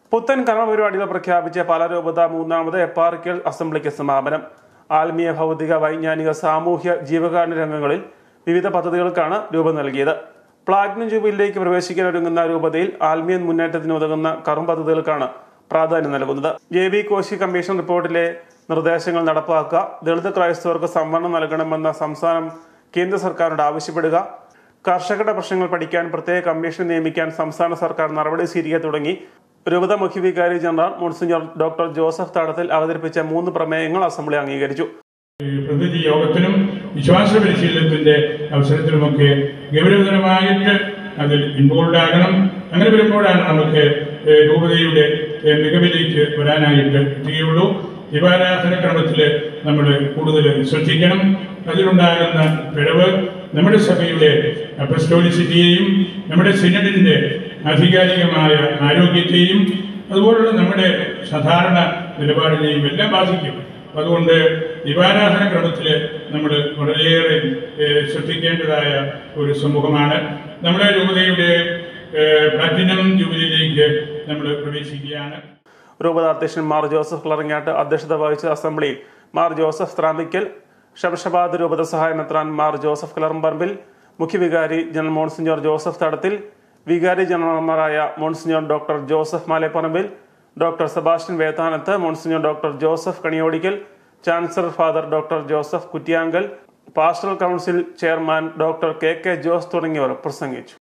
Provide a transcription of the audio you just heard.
പുത്തൻ കർമ്മപരിപാടികൾ പ്രഖ്യാപിച്ച പാലാരൂപത മൂന്നാമത് എപ്പാർക്കൽ അസംബ്ലിക്ക് സമാപനം ആത്മീയ ഭൗതിക വൈജ്ഞാനിക സാമൂഹ്യ ജീവകാരുണ്യ രംഗങ്ങളിൽ വിവിധ പദ്ധതികൾക്കാണ് രൂപം നൽകിയത് പ്ലാറ്റിനം ജൂബിലിലേക്ക് പ്രവേശിക്കാൻ ഒരുങ്ങുന്ന രൂപതയിൽ ആത്മീയ മുന്നേറ്റത്തിന് ഉതകുന്ന കർമ്മ പദ്ധതികൾക്കാണ് പ്രാധാന്യം നൽകുന്നത് ജെ ബി കോശി കമ്മീഷൻ റിപ്പോർട്ടിലെ നിർദ്ദേശങ്ങൾ നടപ്പാക്കുക ദളിത് ക്രൈസ്തവർക്ക് സംവരണം നൽകണമെന്ന സംസ്ഥാനം കേന്ദ്ര സർക്കാരിനോട് ആവശ്യപ്പെടുക കർഷകരുടെ പ്രശ്നങ്ങൾ പഠിക്കാൻ പ്രത്യേക കമ്മീഷൻ നിയമിക്കാൻ സംസ്ഥാന സർക്കാർ നടപടി സ്വീകരിക്കുക തുടങ്ങി രൂപത മുഖ്യ വികാരി general monsignor doctor Joseph Thadathil അവതരിപ്പിച്ച മൂന്ന് പ്രമേയങ്ങൾ അസംബ്ലി അംഗീകരിച്ചു പ്രതിനിധി യോഗത്തിനും വിശ്വാസ പരിശീലനത്തിന്റെ അവസരത്തിലുമൊക്കെ ഗൗരവതരമായിട്ട് അതിൽ ഇൻവോൾവ് ആകണം അങ്ങനെ വരുമ്പോഴാണ് നമുക്ക് ഏഹ്, രൂപതയുടെ ഏഹ്, മികവിലേക്ക് വരാനായിട്ട് എത്തുകയുള്ളൂ ദിവാരാധന ക്രമത്തിൽ നമ്മൾ കൂടുതൽ ശ്രദ്ധിക്കണം അതിലുണ്ടാകുന്ന പിഴവ് നമ്മുടെ സഭയുടെ അപ്പസ്റ്റോലിസിറ്റിയെയും നമ്മുടെ സിനഡിന്റെ ആധികാരികമായ ആരോഗ്യത്തെയും അതുപോലുള്ള നമ്മുടെ സാധാരണ നിലപാടിനെയും എല്ലാം ബാധിക്കും അതുകൊണ്ട് ദിവാരാധന ക്രമത്തിൽ നമ്മൾ വളരെയേറെ ഏഹ്, ശ്രദ്ധിക്കേണ്ടതായ ഒരു സമൂഹമാണ് നമ്മുടെ രൂപതയുടെ ഏഹ്, പ്ലാറ്റിനം ജൂബിലിയിലേക്ക് നമ്മൾ പ്രവേശിക്കുകയാണ് രൂപത അധ്യക്ഷൻ മാർ ജോസഫ് കളറങ്ങാട്ട് അധ്യക്ഷത വഹിച്ച അസംബ്ലിയിൽ മാർ ജോസഫ് ത്രാമ്പിക്കൽ ഷംഷബാദ് രൂപത സഹായ മെത്രാൻ മാർ ജോസഫ് കിളർമ്പറമ്പിൽ മുഖ്യവികാരി ജനറൽ മോൺസിഞ്ഞോർ ജോസഫ് തടത്തിൽ വികാരി ജനറൽമാരായ monsignor doctor Joseph Maleparambil doctor Sebastian Vethanath monsignor doctor Joseph Kaniyodickal chancellor father doctor Joseph Kuttiyankal pastoral council chairman doctor K K Jose തുടങ്ങിയവർ പ്രസംഗിച്ചു